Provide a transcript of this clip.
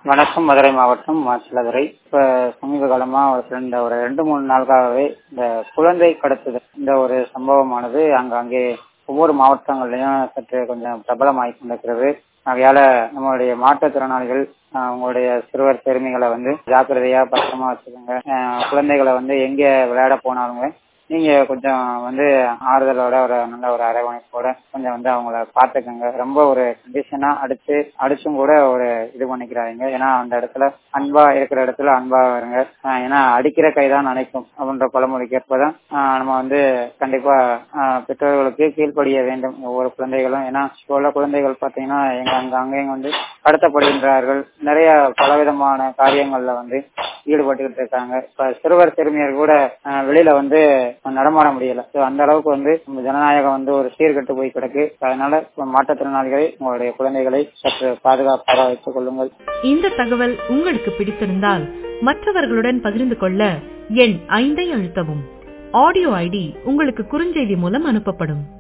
வணக்கம் மதுரை மாவட்டம் மாசிலதுரை இப்ப சமீப காலமா ஒரு ரெண்டு ஒரு ரெண்டு மூணு நாட்களாகவே இந்த குழந்தை கடத்துதல் இந்த ஒரு சம்பவமானது அங்கங்கே ஒவ்வொரு மாவட்டங்கள்லயும் சற்று கொஞ்சம் பிரபலமாகி கொண்டிருக்கிறது ஆகையால நம்மளுடைய மாற்றுத்திறனாளிகள் ஆஹ் உங்களுடைய சிறுவர் சிறுமிகளை வந்து ஜாக்கிரதையா பத்திரமா வச்சுக்கோங்க ஆஹ் குழந்தைகளை வந்து எங்க விளையாட போனாலுமே நீங்க கொஞ்சம் வந்து ஆறுதலோட ஒரு நல்ல ஒரு அரவணைப்போட கொஞ்சம் வந்து அவங்கள பாத்துக்கோங்க ரொம்ப ஒரு கண்டிஷனா அடிச்சு அடிச்சும் கூட ஒரு இது பண்ணிக்கிறாங்க ஏன்னா அந்த இடத்துல அன்பா இருக்கிற இடத்துல அன்பா இருங்க ஆஹ் ஏன்னா அடிக்கிற கைதான் நினைக்கும் அப்படின்ற பழமொழிக்கு ஏற்பதான் ஆஹ் நம்ம வந்து கண்டிப்பா ஆஹ் பெற்றோர்களுக்கு கீழ்ப்படிய வேண்டும் ஒவ்வொரு குழந்தைகளும் ஏன்னா இப்போ உள்ள குழந்தைகள் பாத்தீங்கன்னா எங்க அங்க அங்கேயும் வந்து கடத்தப்படுகின்றார்கள் நிறைய பலவிதமான காரியங்கள்ல வந்து ஈடுபட்டுக்கிட்டு இருக்காங்க இப்ப சிறுவர் சிறுமியர் கூட ஆஹ் வெளியில வந்து நடமாட முடியல So, அந்த அளவுக்கு வந்து நம்ம ஜனநாயகம் வந்து ஒரு சீர்கெட்டு போய் கிடக்கு அதனால மாற்றுத்திறனாளிகளை உங்களுடைய குழந்தைகளை சற்று பாதுகாப்பாக வைத்துக் கொள்ளுங்கள் இந்த தகவல் உங்களுக்கு பிடித்திருந்தால் மற்றவர்களுடன் பகிர்ந்து கொள்ள எண் ஐந்தை அழுத்தவும் ஆடியோ ஐடி உங்களுக்கு குறுஞ்செய்தி மூலம் அனுப்பப்படும்